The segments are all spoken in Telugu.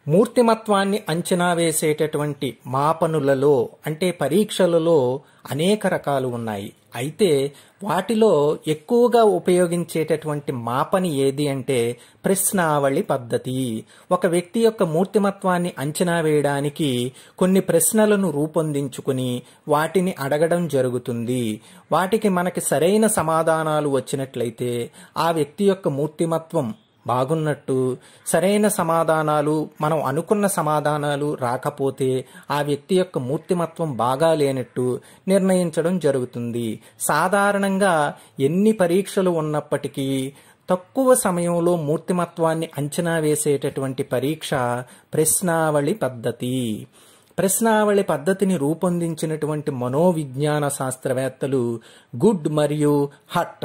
మూర్తిమత్వాన్ని అంచనా వేసేటటువంటి మాపనులలో అంటే పరీక్షలలో అనేక రకాలు ఉన్నాయి అయితే వాటిలో ఎక్కువగా ఉపయోగించేటటువంటి మాపని ఏది అంటే ప్రశ్నావళి పద్ధతి ఒక వ్యక్తి యొక్క మూర్తిమత్వాన్ని అంచనా వేయడానికి కొన్ని ప్రశ్నలను రూపొందించుకుని వాటిని అడగడం జరుగుతుంది వాటికి మనకి సరైన సమాధానాలు వచ్చినట్లయితే ఆ వ్యక్తి యొక్క మూర్తిమత్వం బాగున్నట్టు సరైన సమాధానాలు మనం అనుకున్న సమాధానాలు రాకపోతే ఆ వ్యక్తి యొక్క మూర్తిమత్వం బాగా లేనట్టు నిర్ణయించడం జరుగుతుంది సాధారణంగా ఎన్ని పరీక్షలు ఉన్నప్పటికీ తక్కువ సమయంలో మూర్తిమత్వాన్ని అంచనా వేసేటటువంటి పరీక్ష ప్రశ్నావళి పద్ధతి ప్రశ్నావళి పద్ధతిని రూపొందించినటువంటి మనోవిజ్ఞాన శాస్త్రవేత్తలు గుడ్ మరియు హట్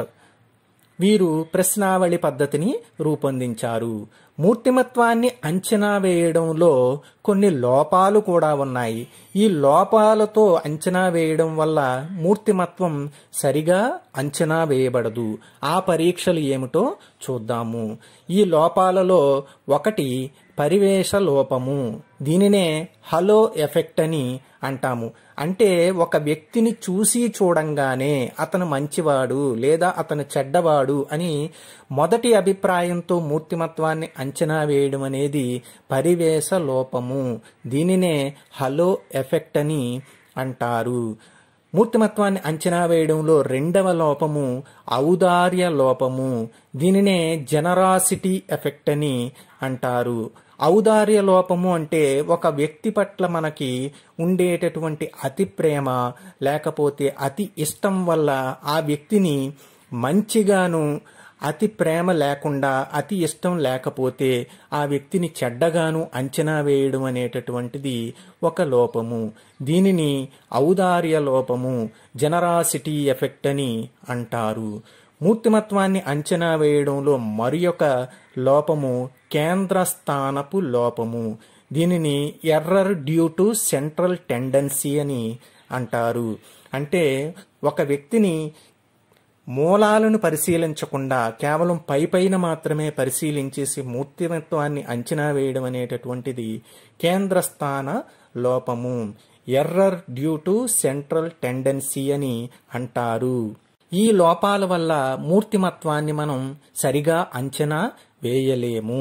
వీరు ప్రశ్నావళి పద్ధతిని రూపొందించారు మూర్తిమత్వాన్ని అంచనా వేయడంలో కొన్ని లోపాలు కూడా ఉన్నాయి ఈ లోపాలతో అంచనా వేయడం వల్ల మూర్తిమత్వం సరిగా అంచనా వేయబడదు ఆ పరీక్షలు ఏమిటో చూద్దాము ఈ లోపాలలో ఒకటి పరివేశ లోపము దీనినే హలో ఎఫెక్ట్ అని అంటాము అంటే ఒక వ్యక్తిని చూసి చూడంగానే అతను మంచివాడు లేదా అతను చెడ్డవాడు అని మొదటి అభిప్రాయంతో మూర్తిమత్వాన్ని అంచనా వేయడం అనేది పరివేశ లోపము దీనినే హలో ఎఫెక్ట్ అని అంటారు మూర్తిమత్వాన్ని అంచనా వేయడంలో రెండవ లోపము ఔదార్య లోపము దీనినే జనరాసిటీ ఎఫెక్ట్ అని అంటారు ఔదార్య లోపము అంటే ఒక వ్యక్తి పట్ల మనకి ఉండేటటువంటి అతి ప్రేమ లేకపోతే అతి ఇష్టం వల్ల ఆ వ్యక్తిని మంచిగాను అతి ప్రేమ లేకుండా అతి ఇష్టం లేకపోతే ఆ వ్యక్తిని చెడ్డగాను అంచనా వేయడం అనేటటువంటిది ఒక లోపము దీనిని ఔదార్య లోపము జనరాసిటీ ఎఫెక్ట్ అని అంటారు మూర్తిమత్వాన్ని అంచనా వేయడంలో మరి లోపము కేంద్ర స్థానపు లోపము దీనిని error due to central tendency అని అంటారు అంటే ఒక వ్యక్తిని మూలాలను పరిశీలించకుండా కేవలం పై పైన మాత్రమే పరిశీలించేసి మూర్తిమత్వాన్ని అంచనా వేయడం అనేటటువంటిది కేంద్ర స్థాన లోపము error due to central tendency అని అంటారు ఈ లోపాల వల్ల మూర్తిమత్వాన్ని మనం సరిగా అంచనా వేయలేము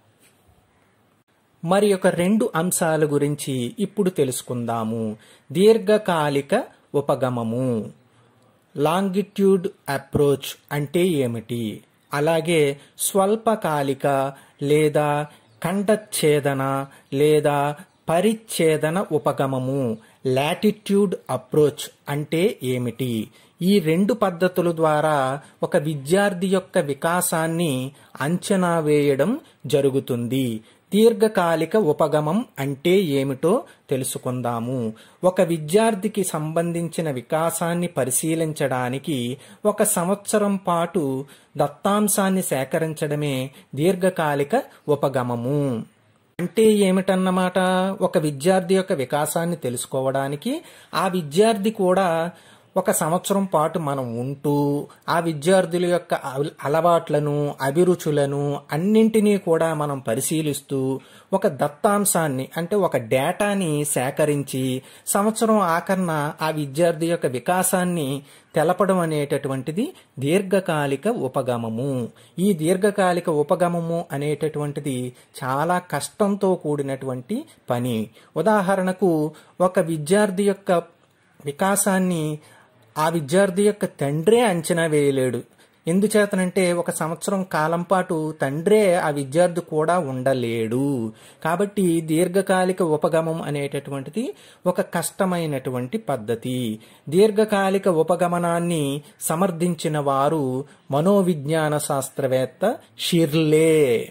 మరి ఒక రెండు అంశాల గురించి ఇప్పుడు తెలుసుకుందాము దీర్ఘకాలిక ఉపగమము లాంగిట్యూడ్ అప్రోచ్ అంటే ఏమిటి అలాగే స్వల్పకాలిక లేదా ఖండచ్ఛేదన లేదా పరిచ్ఛేదన ఉపగమము లాటిట్యూడ్ అప్రోచ్ అంటే ఏమిటి ఈ రెండు పద్ధతుల ద్వారా ఒక విద్యార్థి యొక్క వికాసాన్ని అంచనా వేయడం జరుగుతుంది దీర్ఘకాలిక ఉపగమం అంటే ఏమిటో తెలుసుకుందాము ఒక విద్యార్థికి సంబంధించిన వికాసాన్ని పరిశీలించడానికి ఒక సంవత్సరం పాటు దత్తాంశాన్ని సేకరించడమే దీర్ఘకాలిక ఉపగమము అంటే ఏమిటన్నమాట ఒక విద్యార్థి యొక్క వికాసాన్ని తెలుసుకోవడానికి ఆ విద్యార్థి కూడా ఒక సంవత్సరం పాటు మనం ఉంటూ ఆ విద్యార్థుల యొక్క అల- అలవాట్లను అభిరుచులను అన్నింటినీ కూడా మనం పరిశీలిస్తూ ఒక దత్తాంశాన్ని అంటే ఒక డేటాని సేకరించి సంవత్సరం ఆఖరణ ఆ విద్యార్థి యొక్క వికాసాన్ని తెలపడం అనేటటువంటిది దీర్ఘకాలిక ఉపగమము ఈ దీర్ఘకాలిక ఉపగమము అనేటటువంటిది చాలా కష్టంతో కూడినటువంటి పని ఉదాహరణకు ఒక విద్యార్థి యొక్క వికాసాన్ని ఆ విద్యార్థి యొక్క తండ్రే అంచనా వేయలేడు ఎందుచేతనంటే ఒక సంవత్సరం కాలం పాటు తండ్రే ఆ విద్యార్థి కూడా ఉండలేడు కాబట్టి దీర్ఘకాలిక ఉపగమం అనేటటువంటిది ఒక కష్టమైనటువంటి పద్ధతి దీర్ఘకాలిక ఉపగమనాన్ని సమర్థించిన వారు మనోవిజ్ఞాన శాస్త్రవేత్త షిర్లే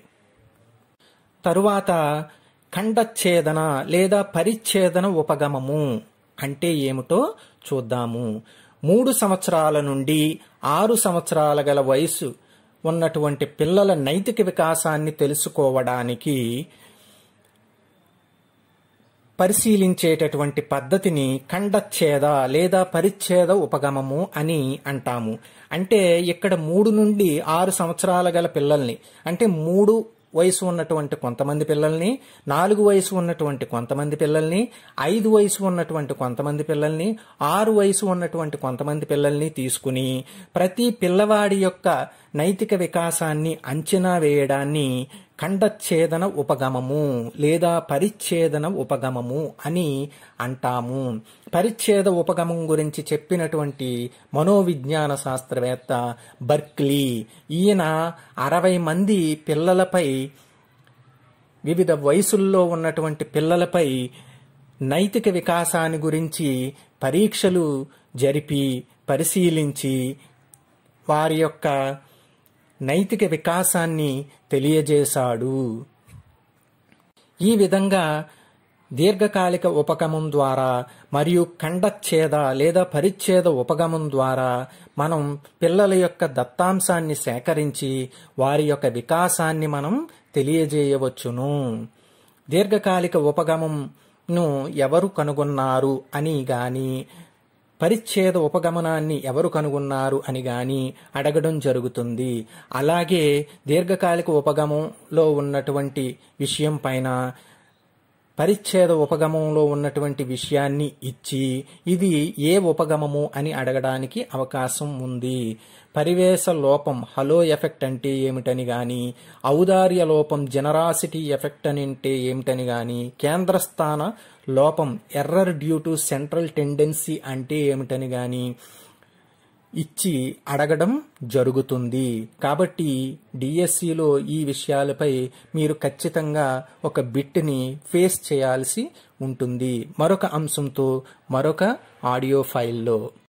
తరువాత ఖండచ్ఛేదన లేదా పరిచ్ఛేదన ఉపగమము అంటే ఏమిటో చూద్దాము మూడు సంవత్సరాల నుండి ఆరు సంవత్సరాల గల వయసు ఉన్నటువంటి పిల్లల నైతిక వికాసాన్ని తెలుసుకోవడానికి పరిశీలించేటటువంటి పద్ధతిని ఖండచ్ఛేద లేదా పరిచ్ఛేద ఉపగమము అని అంటాము అంటే ఇక్కడ మూడు నుండి ఆరు సంవత్సరాల గల పిల్లల్ని అంటే మూడు వయసు ఉన్నటువంటి కొంతమంది పిల్లల్ని నాలుగు వయసు ఉన్నటువంటి కొంతమంది పిల్లల్ని ఐదు వయసు ఉన్నటువంటి కొంతమంది పిల్లల్ని ఆరు వయసు ఉన్నటువంటి కొంతమంది పిల్లల్ని తీసుకుని ప్రతి పిల్లవాడి యొక్క నైతిక వికాసాన్ని అంచనా వేయడాన్ని ఖండచ్ఛేదన ఉపగమము లేదా పరిచ్ఛేదన ఉపగమము అని అంటాము పరిచ్ఛేద ఉపగమం గురించి చెప్పినటువంటి మనోవిజ్ఞాన శాస్త్రవేత్త బర్క్లీ ఈయన అరవై మంది పిల్లలపై వివిధ వయసుల్లో ఉన్నటువంటి పిల్లలపై నైతిక వికాసాన్ని గురించి పరీక్షలు జరిపి పరిశీలించి వారి యొక్క నైతిక వికాసాన్ని తెలియజేశాడు ఈ విధంగా దీర్ఘకాలిక ఉపగమం ద్వారా మరియు ఖండచ్ఛేద లేదా పరిచ్ఛేద ఉపగమం ద్వారా మనం పిల్లల యొక్క దత్తాంశాన్ని సేకరించి వారి యొక్క వికాసాన్ని మనం తెలియజేయవచ్చును దీర్ఘకాలిక ఉపగమంను ఎవరు కనుగొన్నారు అని గాని పరిచ్ఛేద ఉపగమనాన్ని ఎవరు కనుగొన్నారు అని గాని అడగడం జరుగుతుంది అలాగే దీర్ఘకాలిక ఉపగమంలో ఉన్నటువంటి విషయం పైన పరిచ్ఛేద ఉపగమంలో ఉన్నటువంటి విషయాన్ని ఇచ్చి ఇది ఏ ఉపగమము అని అడగడానికి అవకాశం ఉంది పరివేశ లోపం హలో ఎఫెక్ట్ అంటే ఏమిటని గాని ఔదార్య లోపం జనరాసిటీ ఎఫెక్ట్ అని అంటే ఏమిటని గాని కేంద్రస్థాన లోపం error due to central tendency అంటే ఏమిటని గాని ఇచ్చి అడగడం జరుగుతుంది కాబట్టి డిఎస్సిలో ఈ విషయాలపై మీరు ఖచ్చితంగా ఒక బిట్ని ఫేస్ చేయాల్సి ఉంటుంది మరొక అంశంతో మరొక ఆడియో ఫైల్లో